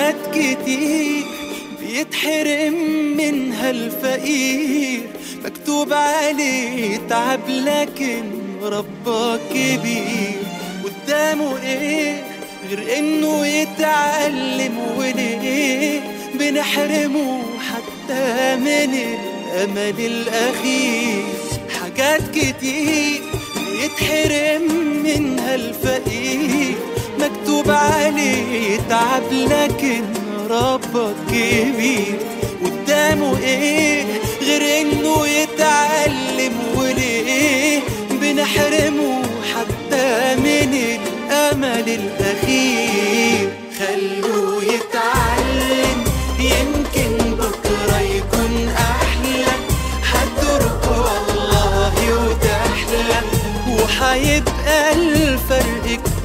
حاجات كتير بيتحرم منها الفقير مكتوب عليه تعب لكن ربك كبير قدامه ايه غير انه يتعلم وليه بنحرمه حتى من الامل الاخير حاجات كتير بيتحرم منها الفقير مكتوب عليه تعب لكن ربك كبير قدامه ايه غير انه يتعلم وليه بنحرمه حتى من الامل الاخير خلوه يتعلم يمكن بكره يكون احلى هترق والله وتحلى وحيبقى الفرق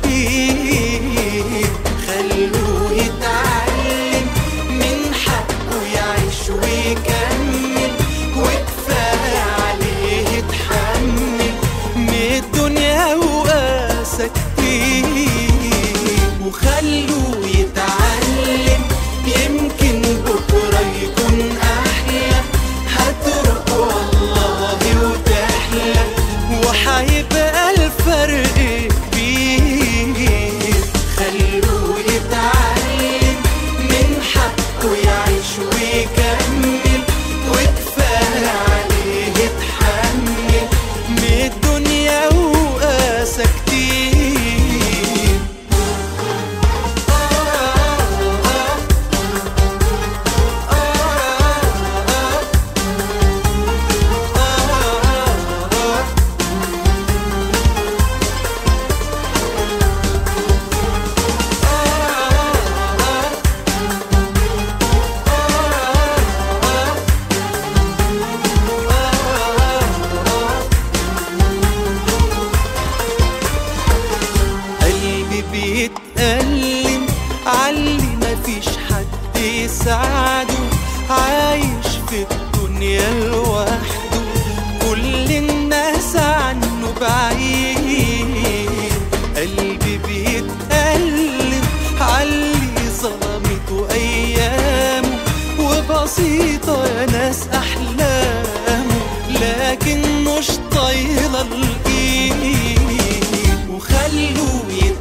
كبير خلوه يتعلم من حقه يعيش ويكمل وكفاية عليه يتحمل من الدنيا وقاسى كتير وخلوه يتعلم يمكن بكرة يكون أحلى هترق والله وتحلى وحيبقى الفرق كبير خلوه يتعلم من حقه يعيش ويكمل وكفاية عليه يتحمل من الدنيا وقاسى كتير قلبي بيتألم علي مفيش حد يساعده عايش في الدنيا لوحده كل الناس عنه بعيد قلبي بيتألم علي ظلمته أيامه وبسيطة يا ناس أحلامه لكن مش طايلة الإيد وخلوه